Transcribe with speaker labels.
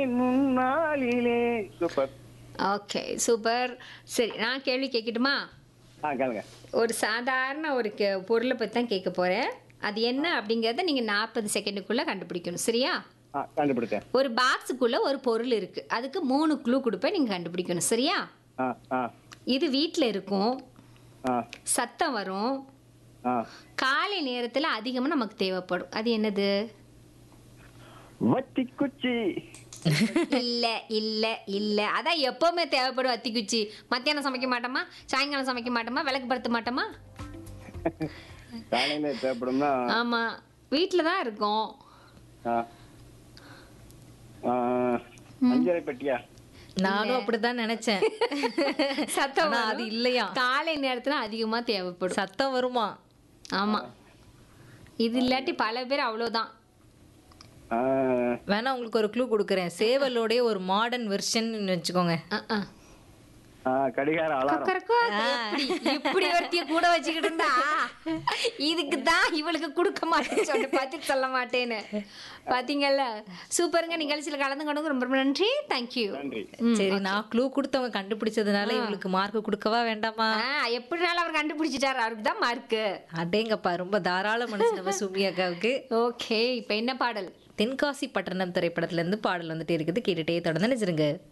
Speaker 1: முன்னாளிலே super
Speaker 2: okay super சரி நான் கேள்வி கேட்கட்டுமா
Speaker 1: ஆ கேளுங்க
Speaker 2: ஒரு சாதாரண ஒரு கே- பொருளை பற்றி தான் கேட்க போகிறேன் அது என்ன அப்படிங்கிறத நீங்கள் நாற்பது செகண்டுக்குள்ளே கண்டுபிடிக்கணும் சரியா
Speaker 1: ஆ கண்டுபிடித்தேன்
Speaker 2: ஒரு பாக்ஸுக்குள்ளே ஒரு பொருள் இருக்குது அதுக்கு மூணு க்ளூ கொடுப்பேன் நீங்கள் கண்டுபிடிக்கணும் சரியா
Speaker 1: ஆ ஆ
Speaker 2: இது வீட்டில் இருக்கும்
Speaker 1: ஆ
Speaker 2: சத்தம் வரும்
Speaker 1: ஆ
Speaker 2: காலை நேரத்தில் அதிகமாக நமக்கு தேவைப்படும் அது என்னது
Speaker 1: வத்தி குச்சி
Speaker 2: இல்ல இல்ல இல்ல அதான் எப்பவுமே தேவைப்படும் அத்திக்குச்சி மத்தியானம் சமைக்க மாட்டோமா சாயங்காலம் சமைக்க மாட்டோமா விளக்கு படுத்த மாட்டோமா
Speaker 1: காலையில தேவைப்படும்னா
Speaker 2: ஆமா வீட்டில் தான் இருக்கும்
Speaker 1: ஆ ஆ, அஞ்சரை பெட்டியா
Speaker 3: நானும் அப்படிதான் நினைச்சேன்
Speaker 2: சத்தம்
Speaker 3: ஆனா
Speaker 2: வரும்.
Speaker 3: அது இல்லையா
Speaker 2: காலை நேரத்துல அதிகமா தேவைப்படும்
Speaker 3: சத்தம் வருமா
Speaker 2: ஆமா இது இல்லாட்டி பல பேர் அவ்வளவுதான்
Speaker 1: ஆ,
Speaker 3: வேணா உங்களுக்கு ஒரு க்ளூ கொடுக்குறேன் சேவலோடைய ஒரு மாடர்ன் வெர்ஷன் வச்சுக்கோங்க
Speaker 2: அஹ், அஹ்.
Speaker 1: ஆ, கடிகார அலாரம்
Speaker 2: கொக்கரக்கோ, எப்படி இப்படி ஒருத்திய கூட வச்சுக்கிட்டு இருந்தா இதுக்கு தான் இவளுக்கு கொடுக்க மாட்டேன்னு சொல்லி பார்த்து சொல்ல மாட்டேன்னு பாத்தீங்கல்ல சூப்பருங்க நிகழ்ச்சியில கலந்து கொண்டு ரொம்ப ரொம்ப நன்றி தேங்க்யூ
Speaker 1: நன்றி
Speaker 3: சரி நான் க்ளூ கொடுத்தவங்க கண்டுபிடிச்சதுனால இவங்களுக்கு மார்க் கொடுக்கவா வேண்டாமா
Speaker 2: எப்படினாலும் அவர் கண்டுபிடிச்சிட்டாரு அவருக்கு தான் மார்க்கு
Speaker 3: அடேங்கப்பா ரொம்ப தாராள மனசு நம்ம சுமி அக்காவுக்கு
Speaker 2: ஓகே இப்போ என்ன பாடல்
Speaker 3: தென்காசி பட்டணம் திரைப்படத்துல இருந்து பாடல் வந்துட்டே இருக்குது கேட்டுட்டே தொடர்ந்து நினைச்சிருங்க